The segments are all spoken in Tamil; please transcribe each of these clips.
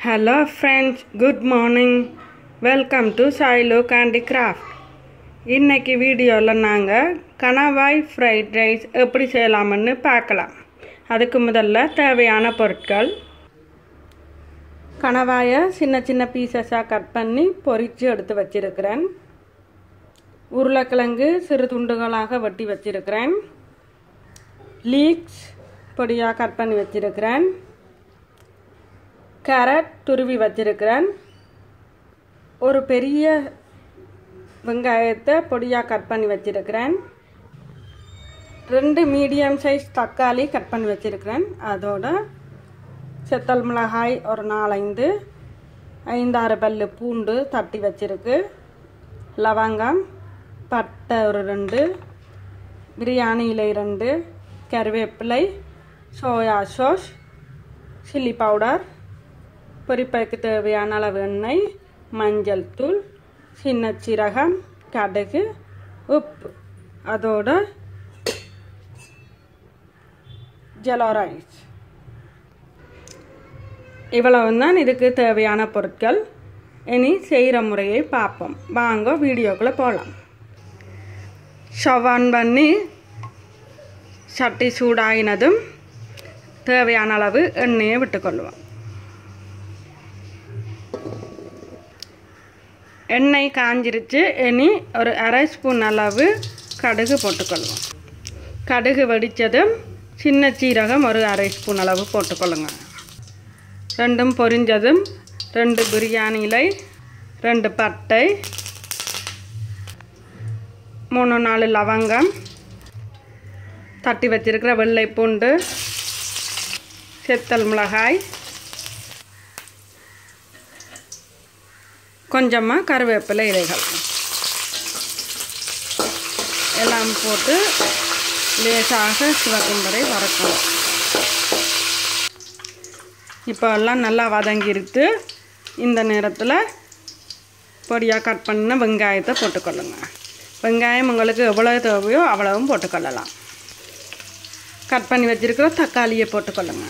hello friends good morning welcome to சாய்லோ கேண்டி கிராஃப்ட் இன்னைக்கு வீடியோவில் நாங்கள் கணவாய் ஃப்ரைட் ரைஸ் எப்படி செய்யலாம்னு பார்க்கலாம் அதுக்கு முதல்ல தேவையான பொருட்கள் கணவாயை சின்ன சின்ன பீசஸாக கட் பண்ணி பொரித்து எடுத்து வச்சிருக்கிறேன் உருளைக்கிழங்கு சிறு துண்டுகளாக வெட்டி வச்சிருக்கிறேன் லீக்ஸ் பொடியாக கட் பண்ணி வச்சிருக்கிறேன் கேரட் துருவி வச்சிருக்கிறேன் ஒரு பெரிய வெங்காயத்தை பொடியாக கட் பண்ணி வச்சிருக்கிறேன் ரெண்டு மீடியம் சைஸ் தக்காளி கட் பண்ணி வச்சிருக்கிறேன் அதோட செத்தல் மிளகாய் ஒரு நாலஞ்சு ஐந்தாறு பல்லு பூண்டு தட்டி வச்சிருக்கு லவங்கம் பட்டை ஒரு ரெண்டு பிரியாணி இலை ரெண்டு கருவேப்பிலை சோயா சாஸ் சில்லி பவுடர் பொரிப்பைக்கு தேவையான அளவு எண்ணெய் மஞ்சள் தூள் சின்ன சீரகம் கடுகு உப்பு அதோட ஜெலோ ரைஸ் இவ்வளவு தான் இதுக்கு தேவையான பொருட்கள் இனி செய்கிற முறையை பார்ப்போம் வாங்க வீடியோக்குள்ளே போகலாம் ஸ்டவ் ஆன் பண்ணி சட்டி சூடாகினதும் தேவையான அளவு எண்ணெயை விட்டுக்கொள்வோம் எண்ணெய் காஞ்சிருச்சு இனி ஒரு அரை ஸ்பூன் அளவு கடுகு போட்டுக்கொள்வோம் கடுகு வெடித்ததும் சின்ன சீரகம் ஒரு அரை ஸ்பூன் அளவு போட்டுக்கொள்ளுங்க ரெண்டும் பொரிஞ்சதும் ரெண்டு பிரியாணி இலை ரெண்டு பட்டை மூணு நாலு லவங்கம் தட்டி வச்சிருக்கிற வெள்ளை பூண்டு செத்தல் மிளகாய் கொஞ்சமாக கருவேப்பிலை இலைகள் எல்லாம் போட்டு லேசாக சிவக்கும் வரை வறக்கணும் இப்போ எல்லாம் நல்லா வதங்கிருத்து இந்த நேரத்தில் பொடியாக கட் பண்ண வெங்காயத்தை போட்டுக்கொள்ளுங்க வெங்காயம் உங்களுக்கு எவ்வளோ தேவையோ அவ்வளவும் போட்டுக்கொள்ளலாம் கட் பண்ணி வச்சுருக்கிற தக்காளியை போட்டுக்கொள்ளுங்க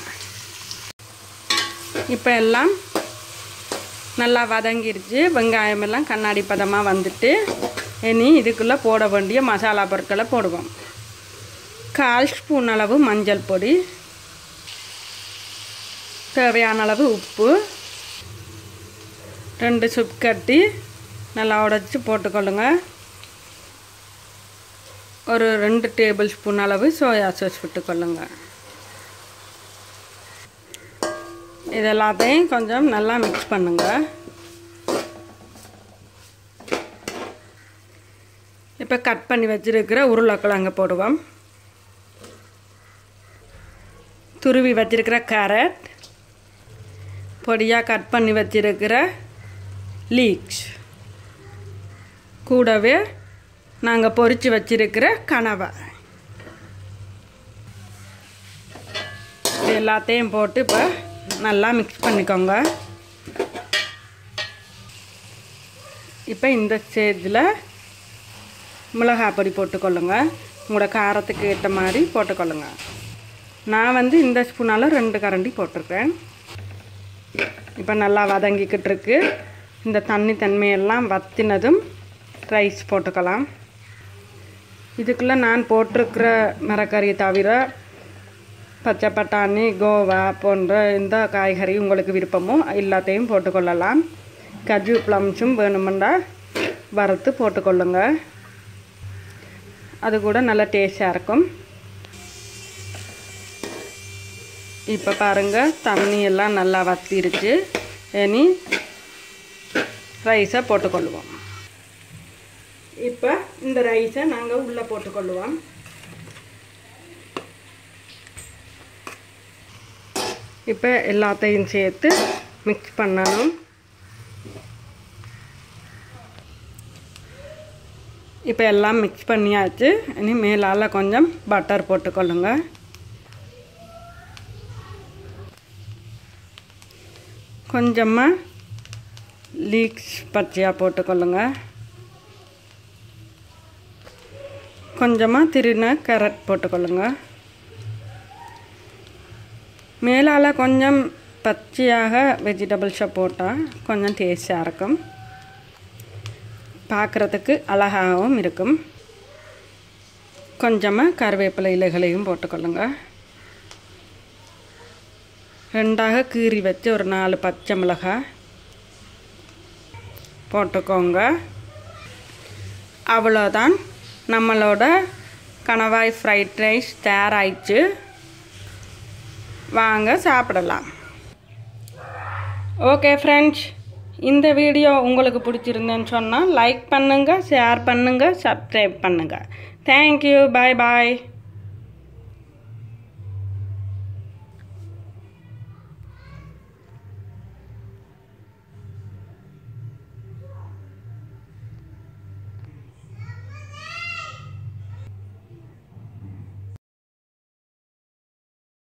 இப்போ எல்லாம் நல்லா வதங்கிருச்சு வெங்காயம் எல்லாம் கண்ணாடி பதமாக வந்துட்டு இனி இதுக்குள்ளே போட வேண்டிய மசாலா பொருட்களை போடுவோம் கால் ஸ்பூன் அளவு மஞ்சள் பொடி தேவையான அளவு உப்பு ரெண்டு சுப் கட்டி நல்லா உடச்சி போட்டுக்கொள்ளுங்க ஒரு ரெண்டு டேபிள் ஸ்பூன் அளவு சோயா சாஸ் விட்டுக்கொள்ளுங்க இது எல்லாத்தையும் கொஞ்சம் நல்லா மிக்ஸ் பண்ணுங்க இப்போ கட் பண்ணி வச்சுருக்கிற உருளைக்கிழங்கு போடுவோம் துருவி வச்சிருக்கிற கேரட் பொடியாக கட் பண்ணி வச்சிருக்கிற லீக்ஸ் கூடவே நாங்கள் பொரித்து வச்சிருக்கிற கனவை இது எல்லாத்தையும் போட்டு இப்போ நல்லா மிக்ஸ் பண்ணிக்கோங்க இப்போ இந்த ஸ்டேஜில் மிளகாய் பொடி போட்டுக்கொள்ளுங்க உங்களோட காரத்துக்கு ஏற்ற மாதிரி போட்டுக்கொள்ளுங்க நான் வந்து இந்த ஸ்பூனால் ரெண்டு கரண்டி போட்டிருக்கேன் இப்போ நல்லா வதங்கிக்கிட்டு இருக்கு இந்த தண்ணி தன்மையெல்லாம் வத்தினதும் ரைஸ் போட்டுக்கலாம் இதுக்குள்ளே நான் போட்டிருக்கிற மரக்கறியை தவிர பச்சை பட்டாணி கோவா போன்ற எந்த காய்கறி உங்களுக்கு விருப்பமோ எல்லாத்தையும் போட்டுக்கொள்ளலாம் கஜு ப்ளம்ஸும் வேணுமெண்டா வறுத்து போட்டுக்கொள்ளுங்க அது கூட நல்ல டேஸ்டாக இருக்கும் இப்போ பாருங்கள் தண்ணி எல்லாம் நல்லா வத்திருச்சு இனி ரைஸை போட்டுக்கொள்வோம் இப்போ இந்த ரைஸை நாங்கள் உள்ளே போட்டுக்கொள்வோம் இப்போ எல்லாத்தையும் சேர்த்து மிக்ஸ் பண்ணணும் இப்போ எல்லாம் மிக்ஸ் பண்ணியாச்சு இனி மேலால் கொஞ்சம் பட்டர் போட்டுக்கொள்ளுங்க கொஞ்சமாக லீக்ஸ் பச்சையாக போட்டுக்கொள்ளுங்க கொஞ்சமாக திருந கேரட் போட்டுக்கொள்ளுங்க மேலால் கொஞ்சம் பச்சையாக வெஜிடபிள்ஸை போட்டால் கொஞ்சம் டேஸ்டாக இருக்கும் பார்க்குறதுக்கு அழகாகவும் இருக்கும் கொஞ்சமாக கருவேப்பிலை இலைகளையும் போட்டுக்கொள்ளுங்க ரெண்டாக கீறி வச்சு ஒரு நாலு பச்சை மிளகாய் போட்டுக்கோங்க அவ்வளோதான் நம்மளோட கணவாய் ஃப்ரைட் ரைஸ் தயாராகிடுச்சு வாங்க சாப்பிடலாம் ஓகே ஃப்ரெண்ட்ஸ் இந்த வீடியோ உங்களுக்கு பிடிச்சிருந்தேன்னு சொன்னால் லைக் பண்ணுங்கள் ஷேர் பண்ணுங்கள் சப்ஸ்கிரைப் பண்ணுங்கள் தேங்க்யூ பாய் பாய்